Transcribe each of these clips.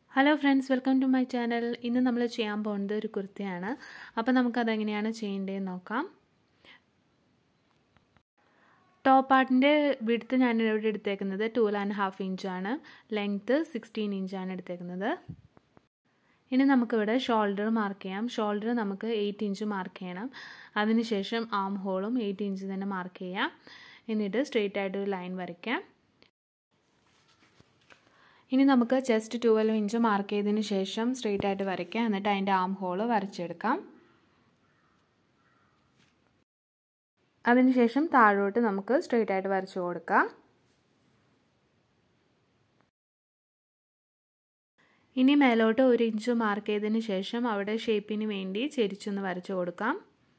hello friends welcome to my channel ഇന്ന് നമ്മൾ ചെയ്യാൻ പോകുന്നത് ഒരു കുർത്തിയാണ് അപ്പോൾ നമുക്കതെങ്ങനെയാണ് ചെയ്യേണ്ടതെന്ന് നോക്കാം ടോപ്പ് പാർട്ടിൻ്റെ വിടുത്ത് ഞാൻ ഇവിടെ എടുത്തേക്കുന്നത് ടു ആൻഡ് ഹാഫ് ഇഞ്ചാണ് ലെങ്ത്ത് സിക്സ്റ്റീൻ ഇഞ്ചാണ് എടുത്തേക്കുന്നത് ഇനി നമുക്കിവിടെ ഷോൾഡർ മാർക്ക് ചെയ്യാം ഷോൾഡർ നമുക്ക് എയ്റ്റ് ഇഞ്ച് മാർക്ക് ചെയ്യണം അതിനുശേഷം ആം ഹോളും എയ്റ്റ് ഇഞ്ച് തന്നെ മാർക്ക് ചെയ്യാം എന്നിട്ട് സ്ട്രെയിറ്റ് ആയിട്ട് ഒരു ലൈൻ വരയ്ക്കാം ഇനി നമുക്ക് ചെസ്റ്റ് ട്വൽവ് ഇഞ്ച് മാർക്ക് ചെയ്തതിന് ശേഷം സ്ട്രെയിറ്റ് ആയിട്ട് വരയ്ക്കാം എന്നിട്ട് അതിൻ്റെ ആം ഹോള് വരച്ചെടുക്കാം അതിനുശേഷം താഴോട്ട് നമുക്ക് സ്ട്രെയിറ്റ് ആയിട്ട് വരച്ചു കൊടുക്കാം ഇനി മേലോട്ട് ഒരു ഇഞ്ച് മാർക്ക് ചെയ്തതിന് ശേഷം അവിടെ ഷേപ്പിന് വേണ്ടി ചെരിച്ചൊന്ന് വരച്ചു കൊടുക്കാം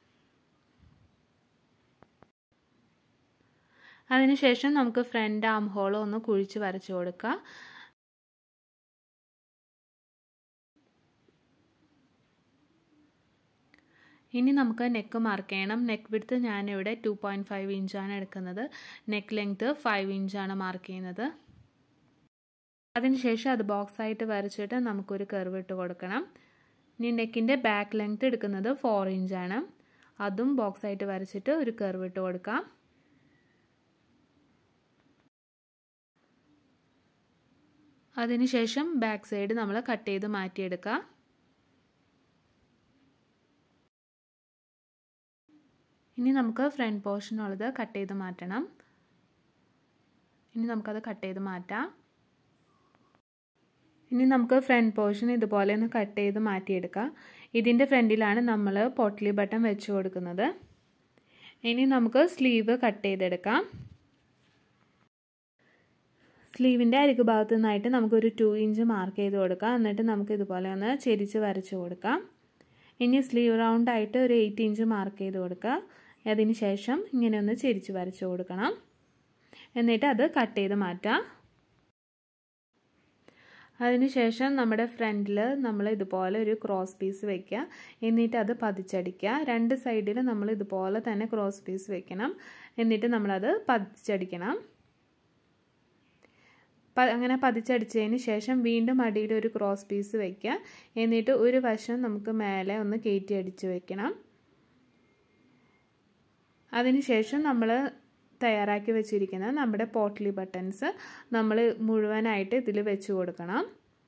അതിനുശേഷം നമുക്ക് ഫ്രണ്ട് ആം ഹോൾ ഒന്ന് കുഴിച്ച് വരച്ചു കൊടുക്കാം ഇനി നമുക്ക് നെക്ക് മാർക്ക് ചെയ്യണം നെക്ക് വിടുത്ത് ഞാനിവിടെ ടു പോയിൻറ്റ് ഫൈവ് ഇഞ്ചാണ് എടുക്കുന്നത് നെക്ക് ലെങ്ത്ത് ഫൈവ് ഇഞ്ചാണ് മാർക്ക് ചെയ്യുന്നത് അതിനുശേഷം അത് ബോക്സ് ആയിട്ട് വരച്ചിട്ട് നമുക്കൊരു കർവ് ഇട്ട് കൊടുക്കണം ഇനി നെക്കിൻ്റെ ബാക്ക് ലെങ്ത്ത് എടുക്കുന്നത് ഫോർ ഇഞ്ചാണ് അതും ബോക്സ് ആയിട്ട് വരച്ചിട്ട് ഒരു കർവ് ഇട്ട് കൊടുക്കാം അതിനുശേഷം ബാക്ക് സൈഡ് നമ്മൾ കട്ട് ചെയ്ത് മാറ്റിയെടുക്കുക ഇനി നമുക്ക് ഫ്രണ്ട് പോർഷനുള്ളത് കട്ട് ചെയ്ത് മാറ്റണം ഇനി നമുക്കത് കട്ട് ചെയ്ത് മാറ്റാം ഇനി നമുക്ക് ഫ്രണ്ട് പോർഷൻ ഇതുപോലെ ഒന്ന് കട്ട് ചെയ്ത് മാറ്റിയെടുക്കാം ഇതിൻ്റെ ഫ്രണ്ടിലാണ് നമ്മൾ പൊട്ടലി ബട്ടൺ വെച്ച് കൊടുക്കുന്നത് ഇനി നമുക്ക് സ്ലീവ് കട്ട് ചെയ്തെടുക്കാം സ്ലീവിൻ്റെ അരികു ഭാഗത്തു നിന്നായിട്ട് നമുക്കൊരു ടു ഇഞ്ച് മാർക്ക് ചെയ്ത് കൊടുക്കാം എന്നിട്ട് നമുക്ക് ഇതുപോലെ ഒന്ന് ചെരിച്ച് വരച്ച് കൊടുക്കാം ഇനി സ്ലീവ് റൗണ്ട് ആയിട്ട് ഒരു എയ്റ്റ് ഇഞ്ച് മാർക്ക് ചെയ്ത് കൊടുക്കുക അതിന് ശേഷം ഇങ്ങനെ ഒന്ന് ചെരിച്ച് വരച്ച് കൊടുക്കണം എന്നിട്ട് അത് കട്ട് ചെയ്ത് മാറ്റാം അതിനുശേഷം നമ്മുടെ ഫ്രണ്ടിൽ നമ്മൾ ഇതുപോലെ ഒരു ക്രോസ് പീസ് വെക്കുക എന്നിട്ട് അത് പതിച്ചടിക്കുക രണ്ട് സൈഡിൽ നമ്മൾ ഇതുപോലെ തന്നെ ക്രോസ് പീസ് വെക്കണം എന്നിട്ട് നമ്മളത് പതിച്ചടിക്കണം അങ്ങനെ പതിച്ചടിച്ചതിന് ശേഷം വീണ്ടും അടിയിൽ ഒരു ക്രോസ് പീസ് വെക്കുക എന്നിട്ട് ഒരു വശം നമുക്ക് മേലെ ഒന്ന് കയറ്റി അടിച്ച് വെക്കണം അതിനുശേഷം നമ്മൾ തയ്യാറാക്കി വെച്ചിരിക്കുന്ന നമ്മുടെ പോട്ട്ലി ബട്ടൺസ് നമ്മൾ മുഴുവനായിട്ട് ഇതിൽ വെച്ച് കൊടുക്കണം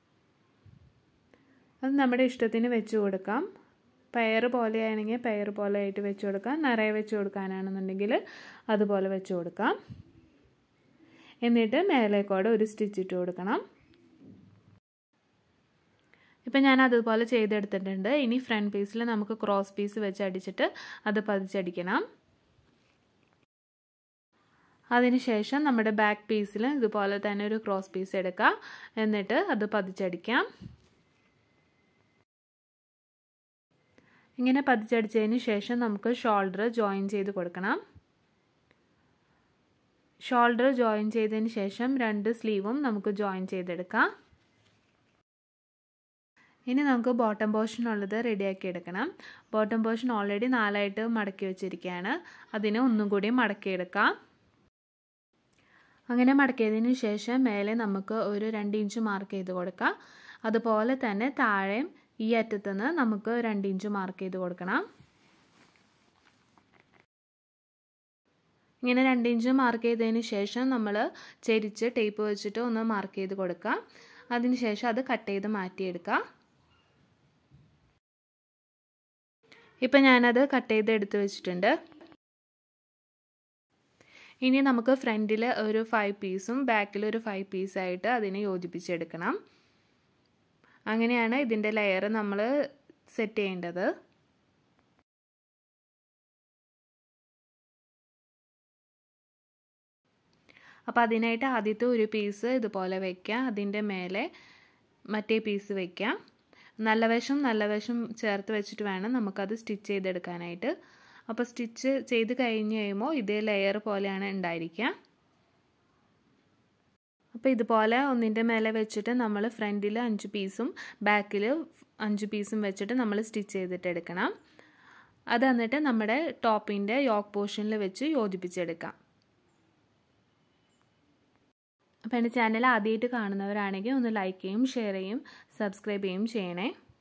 അത് നമ്മുടെ ഇഷ്ടത്തിന് വെച്ച് കൊടുക്കാം പയർ പോലെയാണെങ്കിൽ പയർ പോലെ ആയിട്ട് വെച്ച് കൊടുക്കാം നിറയെ വെച്ച് കൊടുക്കാനാണെന്നുണ്ടെങ്കിൽ അതുപോലെ വെച്ച് കൊടുക്കാം എന്നിട്ട് മേലേക്കോടെ ഒരു സ്റ്റിച്ച് ഇട്ട് കൊടുക്കണം ഇപ്പം ഞാൻ അതുപോലെ ചെയ്തെടുത്തിട്ടുണ്ട് ഇനി ഫ്രണ്ട് പീസിൽ നമുക്ക് ക്രോസ് പീസ് വെച്ച് അടിച്ചിട്ട് അത് പതിച്ചടിക്കണം അതിനുശേഷം നമ്മുടെ ബാക്ക് പീസിൽ ഇതുപോലെ തന്നെ ഒരു ക്രോസ് പീസ് എടുക്കാം എന്നിട്ട് അത് പതിച്ചടിക്കാം ഇങ്ങനെ പതിച്ചടിച്ചതിന് ശേഷം നമുക്ക് ഷോൾഡർ ജോയിൻ ചെയ്ത് കൊടുക്കണം ഷോൾഡർ ജോയിൻ ചെയ്തതിന് ശേഷം രണ്ട് സ്ലീവും നമുക്ക് ജോയിൻ ചെയ്തെടുക്കാം ഇനി നമുക്ക് ബോട്ടം പോർഷൻ ഉള്ളത് റെഡിയാക്കി എടുക്കണം ബോട്ടം പോർഷൻ ഓൾറെഡി നാലായിട്ട് മടക്കി വെച്ചിരിക്കുകയാണ് അതിനെ ഒന്നും കൂടി മടക്കിയെടുക്കാം അങ്ങനെ മടക്കിയതിന് ശേഷം മേലെ നമുക്ക് ഒരു രണ്ട് ഇഞ്ച് മാർക്ക് ചെയ്ത് കൊടുക്കാം അതുപോലെ തന്നെ താഴെയും ഈ അറ്റത്തുനിന്ന് നമുക്ക് രണ്ട് ഇഞ്ച് മാർക്ക് ചെയ്ത് കൊടുക്കണം ഇങ്ങനെ രണ്ട് ഇഞ്ച് മാർക്ക് ചെയ്തതിന് ശേഷം നമ്മൾ ചെരിച്ച് ടേപ്പ് വെച്ചിട്ട് ഒന്ന് മാർക്ക് ചെയ്ത് കൊടുക്കുക അതിനുശേഷം അത് കട്ട് ചെയ്ത് മാറ്റിയെടുക്കുക ഇപ്പം ഞാനത് കട്ട് ചെയ്ത് എടുത്ത് വെച്ചിട്ടുണ്ട് ഇനി നമുക്ക് ഫ്രണ്ടിൽ ഒരു ഫൈവ് പീസും ബാക്കിൽ ഒരു ഫൈവ് പീസായിട്ട് അതിനെ യോജിപ്പിച്ചെടുക്കണം അങ്ങനെയാണ് ഇതിൻ്റെ ലെയർ നമ്മൾ സെറ്റ് ചെയ്യേണ്ടത് അപ്പോൾ അതിനായിട്ട് ആദ്യത്തെ ഒരു പീസ് ഇതുപോലെ വയ്ക്കുക അതിൻ്റെ മേലെ മറ്റേ പീസ് വയ്ക്കുക നല്ല വശം നല്ല വശം ചേർത്ത് വെച്ചിട്ട് വേണം നമുക്കത് സ്റ്റിച്ച് ചെയ്തെടുക്കാനായിട്ട് അപ്പോൾ സ്റ്റിച്ച് ചെയ്ത് കഴിഞ്ഞ് കഴിയുമ്പോൾ ഇതേ ലെയർ പോലെയാണ് ഉണ്ടായിരിക്കുക അപ്പോൾ ഇതുപോലെ ഒന്നിൻ്റെ മേലെ വെച്ചിട്ട് നമ്മൾ ഫ്രണ്ടിൽ അഞ്ച് പീസും ബാക്കിൽ അഞ്ച് പീസും വെച്ചിട്ട് നമ്മൾ സ്റ്റിച്ച് ചെയ്തിട്ട് എടുക്കണം അത് എന്നിട്ട് നമ്മുടെ ടോപ്പിൻ്റെ യോക്ക് പോർഷനിൽ വെച്ച് യോജിപ്പിച്ചെടുക്കാം അപ്പോൾ എൻ്റെ ചാനൽ ആദ്യമായിട്ട് കാണുന്നവരാണെങ്കിൽ ഒന്ന് ലൈക്ക് ചെയ്യും ഷെയർ ചെയ്യും സബ്സ്ക്രൈബ് ചെയ്യും ചെയ്യണേ